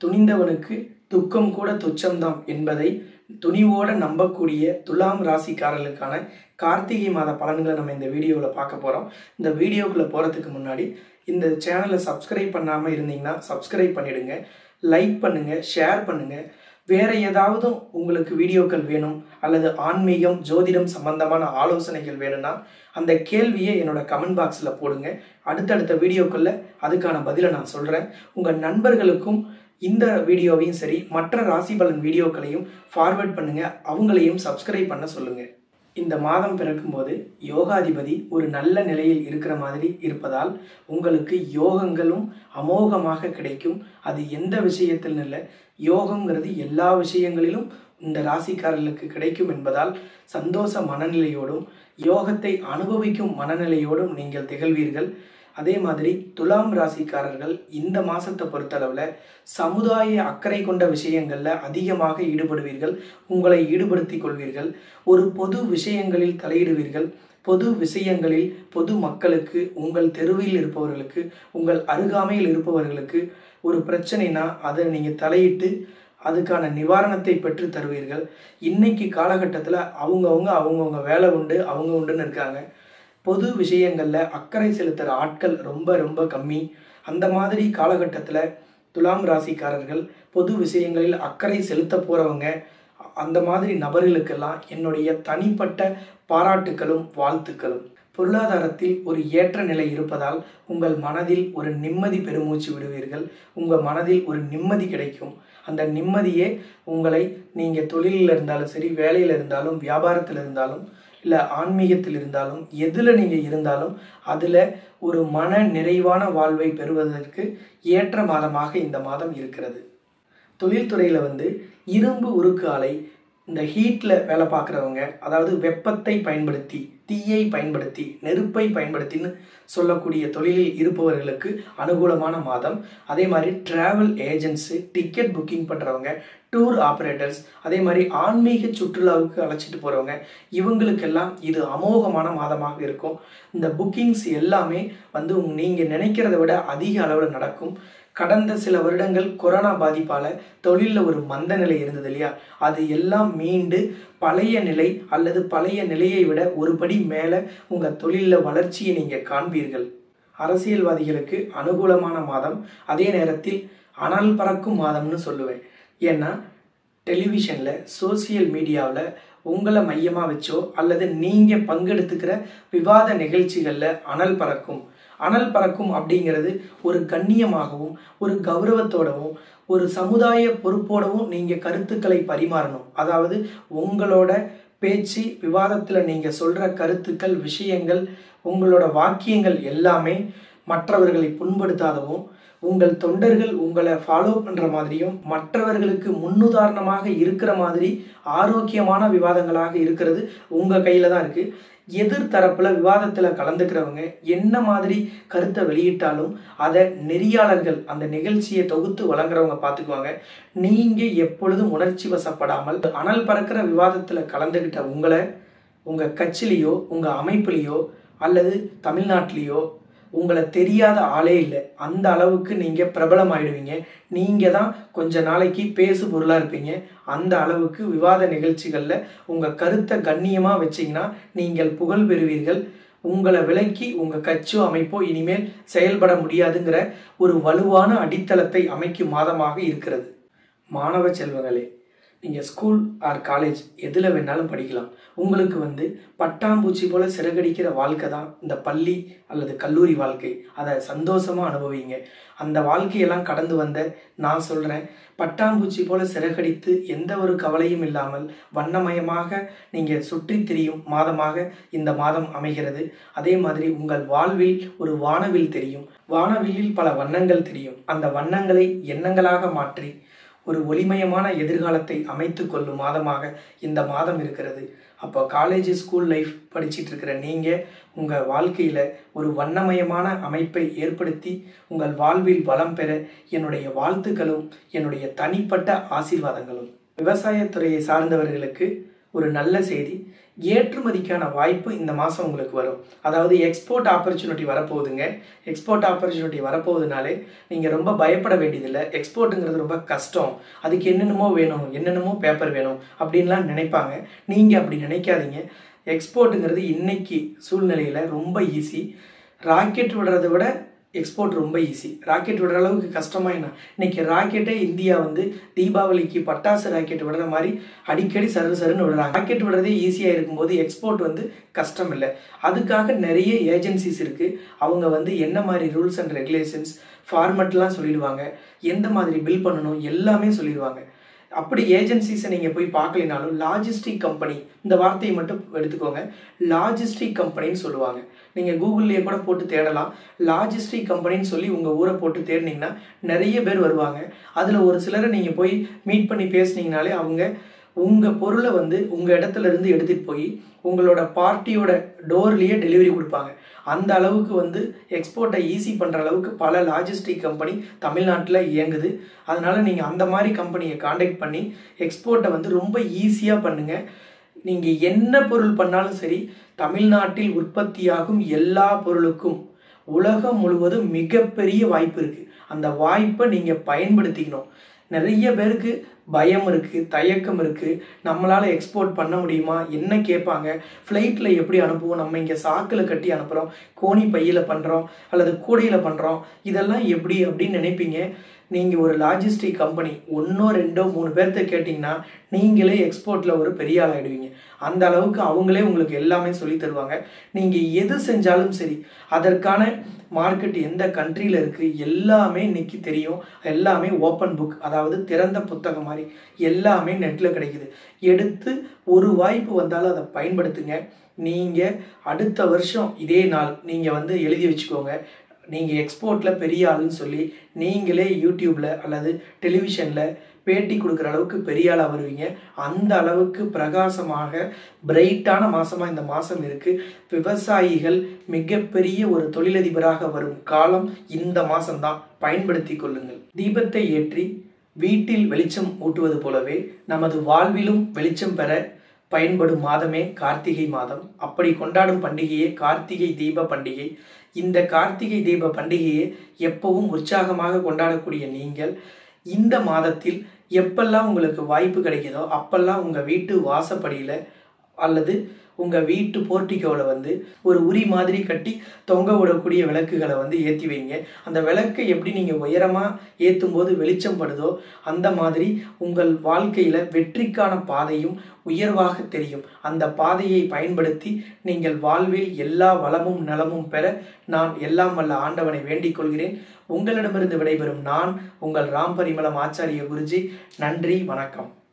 துணிந்தவனுக்கு துக்கம் கூட துச்சம்தாம் என்பதை துணிவோட நம்பக்கூடிய துலாம் ராசிக்காரர்களுக்கான கார்த்திகை மாத பலன்களை நம்ம இந்த வீடியோவில் பார்க்க போகிறோம் இந்த வீடியோக்குள்ளே போகிறதுக்கு முன்னாடி இந்த சேனலை சப்ஸ்கிரைப் பண்ணாமல் இருந்தீங்கன்னா சப்ஸ்கிரைப் பண்ணிடுங்க லைக் பண்ணுங்கள் ஷேர் பண்ணுங்கள் வேற ஏதாவது உங்களுக்கு வீடியோக்கள் வேணும் அல்லது ஆன்மீகம் ஜோதிடம் சம்பந்தமான ஆலோசனைகள் வேணும்னா அந்த கேள்வியை என்னோட கமெண்ட் பாக்ஸில் போடுங்க அடுத்தடுத்த வீடியோக்களில் அதுக்கான பதிலை நான் சொல்கிறேன் உங்கள் நண்பர்களுக்கும் இந்த வீடியோவையும் சரி மற்ற ராசி பலன் வீடியோக்களையும் ஃபார்வர்ட் பண்ணுங்க அவங்களையும் சப்ஸ்கிரைப் பண்ண சொல்லுங்க இந்த மாதம் பிறக்கும்போது யோகாதிபதி ஒரு நல்ல நிலையில் இருக்கிற மாதிரி இருப்பதால் உங்களுக்கு யோகங்களும் அமோகமாக கிடைக்கும் அது எந்த விஷயத்தில் இல்லை யோகங்கிறது எல்லா விஷயங்களிலும் இந்த ராசிக்காரர்களுக்கு கிடைக்கும் என்பதால் சந்தோஷ மனநிலையோடும் யோகத்தை அனுபவிக்கும் மனநிலையோடும் நீங்கள் திகழ்வீர்கள் அதே மாதிரி துலாம் ராசிக்காரர்கள் இந்த மாசத்தை பொறுத்தளவில் சமுதாய அக்கறை கொண்ட விஷயங்களில் அதிகமாக ஈடுபடுவீர்கள் உங்களை ஈடுபடுத்திக் கொள்வீர்கள் ஒரு பொது விஷயங்களில் தலையிடுவீர்கள் பொது விஷயங்களில் பொது மக்களுக்கு உங்கள் தெருவில் இருப்பவர்களுக்கு உங்கள் அருகாமையில் இருப்பவர்களுக்கு ஒரு பிரச்சனைனா அதை நீங்கள் தலையிட்டு அதுக்கான நிவாரணத்தை பெற்று தருவீர்கள் இன்னைக்கு காலகட்டத்தில் அவங்கவுங்க அவங்கவுங்க வேலை உண்டு அவங்க உண்டுன்னு இருக்காங்க பொது விஷயங்களில் அக்கறை செலுத்துகிற ஆட்கள் ரொம்ப ரொம்ப கம்மி அந்த மாதிரி காலகட்டத்தில் துலாம் ராசிக்காரர்கள் பொது விஷயங்களில் அக்கறை செலுத்த போகிறவங்க அந்த மாதிரி நபர்களுக்கெல்லாம் என்னுடைய தனிப்பட்ட பாராட்டுகளும் வாழ்த்துக்களும் பொருளாதாரத்தில் ஒரு ஏற்ற நிலை இருப்பதால் உங்கள் மனதில் ஒரு நிம்மதி பெருமூச்சு விடுவீர்கள் உங்கள் மனதில் ஒரு நிம்மதி கிடைக்கும் அந்த நிம்மதியே உங்களை நீங்கள் தொழிலில் இருந்தாலும் சரி வேலையில் இருந்தாலும் வியாபாரத்தில் இருந்தாலும் இல்லை ஆன்மீகத்தில் இருந்தாலும் எதில் நீங்கள் இருந்தாலும் அதில் ஒரு மன நிறைவான வாழ்வை பெறுவதற்கு ஏற்ற மாதமாக இந்த மாதம் இருக்கிறது தொழில்துறையில் வந்து இரும்பு உருக்கு ஆலை இந்த ஹீட்டில் வேலை பார்க்குறவங்க அதாவது வெப்பத்தை பயன்படுத்தி தீயை பயன்படுத்தி நெருப்பை பயன்படுத்தின்னு சொல்லக்கூடிய தொழிலில் இருப்பவர்களுக்கு அனுகூலமான மாதம் அதே மாதிரி டிராவல் ஏஜென்ட்ஸு டிக்கெட் புக்கிங் பண்ணுறவங்க டூர் ஆப்ரேட்டர்ஸ் அதே மாதிரி ஆன்மீக சுற்றுலாவுக்கு அழைச்சிட்டு போகிறவங்க இவங்களுக்கெல்லாம் இது அமோகமான மாதமாக இருக்கும் இந்த புக்கிங்ஸ் எல்லாமே வந்து நீங்கள் நினைக்கிறத விட அதிக அளவில் நடக்கும் கடந்த சில வருடங்கள் கொரோனா பாதிப்பால் தொழிலில் ஒரு மந்த நிலை இருந்தது இல்லையா அது எல்லாம் மீண்டு பழைய நிலை அல்லது பழைய நிலையை விட ஒரு படி மேலே உங்கள் தொழிலில் வளர்ச்சியை நீங்கள் காண்பீர்கள் அரசியல்வாதிகளுக்கு அனுகூலமான மாதம் அதே நேரத்தில் அனல் பறக்கும் மாதம்னு சொல்லுவேன் ஏன்னா டெலிவிஷனில் சோசியல் மீடியாவில் உங்களை மையமாக வச்சோ அல்லது நீங்கள் பங்கெடுத்துக்கிற விவாத நிகழ்ச்சிகளில் அனல் பறக்கும் அனல் பறக்கும் அப்படிங்கிறது ஒரு கண்ணியமாகவும் ஒரு கௌரவத்தோடவும் ஒரு சமுதாய பொறுப்போடவும் நீங்கள் கருத்துக்களை பரிமாறணும் அதாவது உங்களோட பேச்சு விவாதத்தில் நீங்கள் சொல்கிற கருத்துக்கள் விஷயங்கள் உங்களோட வாக்கியங்கள் எல்லாமே மற்றவர்களை புண்படுத்தாதவும் உங்கள் தொண்டர்கள் உங்களை ஃபாலோ பண்ணுற மாதிரியும் மற்றவர்களுக்கு முன்னுதாரணமாக இருக்கிற மாதிரி ஆரோக்கியமான விவாதங்களாக இருக்கிறது உங்கள் கையில் தான் இருக்குது எதிர் தரப்பில் விவாதத்தில் கலந்துக்கிறவங்க என்ன மாதிரி கருத்தை வெளியிட்டாலும் அதை நெறியாளர்கள் அந்த நிகழ்ச்சியை தொகுத்து வழங்குறவங்க பார்த்துக்குவாங்க நீங்கள் எப்பொழுதும் உணர்ச்சி வசப்படாமல் அனல் பறக்கிற விவாதத்தில் கலந்துக்கிட்ட உங்களை உங்கள் கட்சிலேயோ உங்கள் அமைப்புலேயோ அல்லது தமிழ்நாட்டிலேயோ உங்களை தெரியாத ஆளே இல்லை அந்த அளவுக்கு நீங்கள் பிரபலம் ஆயிடுவீங்க நீங்கள் தான் கொஞ்ச நாளைக்கு பேசு பொருளாக இருப்பீங்க அந்த அளவுக்கு விவாத நிகழ்ச்சிகளில் உங்கள் கருத்தை கண்ணியமாக வச்சிங்கன்னா நீங்கள் புகழ் பெறுவீர்கள் உங்களை விலக்கி உங்கள் கட்சியோ அமைப்போ இனிமேல் செயல்பட முடியாதுங்கிற ஒரு வலுவான அடித்தளத்தை அமைக்கும் மாதமாக இருக்கிறது மாணவ செல்வங்களே நீங்கள் ஸ்கூல் ஆர் காலேஜ் எதில் வேணாலும் படிக்கலாம் உங்களுக்கு வந்து பட்டாம்பூச்சி போல் சிறகடிக்கிற வாழ்க்கை தான் இந்த பள்ளி அல்லது கல்லூரி வாழ்க்கை அதை சந்தோஷமாக அனுபவிங்க அந்த வாழ்க்கையெல்லாம் கடந்து வந்த நான் சொல்கிறேன் பட்டாம்பூச்சி போல் சிறகடித்து எந்த ஒரு கவலையும் இல்லாமல் வண்ணமயமாக நீங்கள் சுற்றி திரியும் மாதமாக இந்த மாதம் அமைகிறது அதே மாதிரி உங்கள் வாழ்வில் ஒரு வானவில் தெரியும் வானவில்லில் பல வண்ணங்கள் தெரியும் அந்த வண்ணங்களை எண்ணங்களாக மாற்றி ஒரு ஒளிமயமான எதிர்காலத்தை அமைத்து கொள்ளும் மாதமாக இந்த மாதம் இருக்கிறது அப்போ காலேஜ் ஸ்கூல் லைஃப் படிச்சிட்டு இருக்கிற நீங்கள் உங்கள் வாழ்க்கையில் ஒரு வண்ணமயமான அமைப்பை ஏற்படுத்தி உங்கள் வாழ்வில் வளம் பெற என்னுடைய வாழ்த்துக்களும் என்னுடைய தனிப்பட்ட ஆசீர்வாதங்களும் விவசாயத்துறையை சார்ந்தவர்களுக்கு ஒரு நல்ல செய்தி ஏற்றுமதிக்கான வாய்ப்பு இந்த மாதம் உங்களுக்கு வரும் அதாவது எக்ஸ்போர்ட் ஆப்பர்ச்சுனிட்டி வரப்போகுதுங்க எக்ஸ்போர்ட் ஆப்பர்ச்சுனிட்டி வரப்போகுதுனாலே நீங்கள் ரொம்ப பயப்பட வேண்டியதில்லை எக்ஸ்போர்ட்டுங்கிறது ரொம்ப கஷ்டம் அதுக்கு என்னென்னமோ வேணும் என்னென்னமோ பேப்பர் வேணும் அப்படின்லாம் நினைப்பாங்க நீங்கள் அப்படி நினைக்காதீங்க எக்ஸ்போர்ட்டுங்கிறது இன்னைக்கு சூழ்நிலையில் ரொம்ப ஈஸி ராக்கெட் விடுறதை விட எக்ஸ்போர்ட் ரொம்ப ஈஸி ராக்கெட் விடுற அளவுக்கு கஷ்டமா என்ன இன்னைக்கு ராக்கெட்டே இந்தியா வந்து தீபாவளிக்கு பட்டாசு ராக்கெட் விடுற மாதிரி அடிக்கடி சரு சருன்னு விடுறாங்க ராக்கெட் விடுறதே ஈஸியாக இருக்கும்போது எக்ஸ்போர்ட் வந்து கஷ்டம் இல்லை அதுக்காக நிறைய ஏஜென்சிஸ் இருக்குது அவங்க வந்து என்ன மாதிரி ரூல்ஸ் அண்ட் ரெகுலேஷன்ஸ் ஃபார்மெட்லாம் சொல்லிடுவாங்க எந்த மாதிரி பில் பண்ணணும் எல்லாமே சொல்லிடுவாங்க அப்படி ஏஜென்சிஸை நீங்கள் போய் பார்க்கலினாலும் லாஜிஸ்டிக் கம்பெனி இந்த வார்த்தையை மட்டும் எடுத்துக்கோங்க லாஜிஸ்டிக் கம்பெனின்னு சொல்லுவாங்க நீங்கள் கூகுள்லேயே கூட போட்டு தேடலாம் லாஜிஸ்டிக் கம்பெனின்னு சொல்லி உங்கள் ஊரை போட்டு தேடினீங்கன்னா நிறைய பேர் வருவாங்க அதில் ஒரு சிலரை நீங்கள் போய் மீட் பண்ணி பேசுனீங்கனாலே அவங்க உங்கள் பொருளை வந்து உங்கள் இடத்துல இருந்து எடுத்துகிட்டு போய் உங்களோட பார்ட்டியோட டோர்லேயே டெலிவரி கொடுப்பாங்க அந்த அளவுக்கு வந்து எக்ஸ்போர்ட்டை ஈஸி பண்ணுற அளவுக்கு பல லாஜிஸ்டிக் கம்பெனி தமிழ்நாட்டில் இயங்குது அதனால் நீங்கள் அந்த மாதிரி கம்பெனியை காண்டாக்ட் பண்ணி எக்ஸ்போர்ட்டை வந்து ரொம்ப ஈஸியாக பண்ணுங்கள் நீங்கள் என்ன பொருள் பண்ணாலும் சரி தமிழ்நாட்டில் உற்பத்தியாகும் எல்லா பொருளுக்கும் உலகம் முழுவதும் மிகப்பெரிய வாய்ப்பு இருக்குது அந்த வாய்ப்பை நீங்கள் பயன்படுத்திக்கணும் நிறைய பேருக்கு பயம் இருக்குது தயக்கம் இருக்குது நம்மளால் எக்ஸ்போர்ட் பண்ண முடியுமா என்ன கேட்பாங்க ஃப்ளைட்டில் எப்படி அனுப்புவோம் நம்ம இங்கே சாக்கில் கட்டி அனுப்புகிறோம் கோணி பையில் பண்ணுறோம் அல்லது கூடையில் பண்ணுறோம் இதெல்லாம் எப்படி அப்படின்னு நினைப்பீங்க நீங்கள் ஒரு லாஜிஸ்டிக் கம்பெனி ஒன்றோ ரெண்டோ மூணு பேர்த்த கேட்டிங்கன்னா நீங்களே எக்ஸ்போர்ட்டில் ஒரு பெரிய ஆள் ஆகிடுவீங்க அந்த அளவுக்கு அவங்களே உங்களுக்கு எல்லாமே சொல்லி தருவாங்க நீங்கள் எது செஞ்சாலும் சரி அதற்கான மார்க்கெட் எந்த கண்ட்ரியில் இருக்குது எல்லாமே இன்னைக்கு தெரியும் எல்லாமே ஓப்பன் புக் அதாவது திறந்த புத்தகம் மாதிரி எல்லாமே நெட்டில் கிடைக்குது எடுத்து ஒரு வாய்ப்பு வந்தாலும் அதை பயன்படுத்துங்க நீங்கள் அடுத்த வருஷம் இதே நாள் நீங்கள் வந்து எழுதி வச்சுக்கோங்க நீங்கள் எக்ஸ்போர்ட்டில் பெரிய ஆளுன்னு சொல்லி நீங்களே யூடியூப்பில் அல்லது டெலிவிஷனில் பேட்டி கொடுக்குற அளவுக்கு பெரிய ஆளாக வருவீங்க அந்த அளவுக்கு பிரகாசமாக பிரைட்டான மாதமாக இந்த மாதம் இருக்குது விவசாயிகள் மிகப்பெரிய ஒரு தொழிலதிபராக வரும் காலம் இந்த மாதம்தான் பயன்படுத்தி கொள்ளுங்கள் தீபத்தை ஏற்றி வீட்டில் வெளிச்சம் ஊட்டுவது போலவே நமது வாழ்விலும் வெளிச்சம் பெற பயன்படும் மாதமே கார்த்திகை மாதம் அப்படி கொண்டாடும் பண்டிகையே கார்த்திகை தீப பண்டிகை இந்த கார்த்திகை தீப பண்டிகையை எப்பவும் உற்சாகமாக கொண்டாடக்கூடிய நீங்கள் இந்த மாதத்தில் எப்பெல்லாம் உங்களுக்கு வாய்ப்பு கிடைக்குதோ அப்பெல்லாம் உங்கள் வீட்டு வாசப்படியில் அல்லது உங்கள் வீட்டு போர்ட்டிகோவில் வந்து ஒரு உரி மாதிரி கட்டி தொங்க விடக்கூடிய விளக்குகளை வந்து ஏற்றி வைங்க அந்த விளக்கை எப்படி நீங்கள் உயரமாக ஏற்றும் போது வெளிச்சம் படுதோ அந்த மாதிரி உங்கள் வாழ்க்கையில் வெற்றிக்கான பாதையும் உயர்வாக தெரியும் அந்த பாதையை பயன்படுத்தி நீங்கள் வாழ்வில் எல்லா வளமும் நலமும் பெற நான் எல்லாம் வல்ல ஆண்டவனை வேண்டிக் கொள்கிறேன் உங்களிடமிருந்து விடைபெறும் நான் உங்கள் ராம் பரிமளம் ஆச்சாரிய குருஜி நன்றி வணக்கம்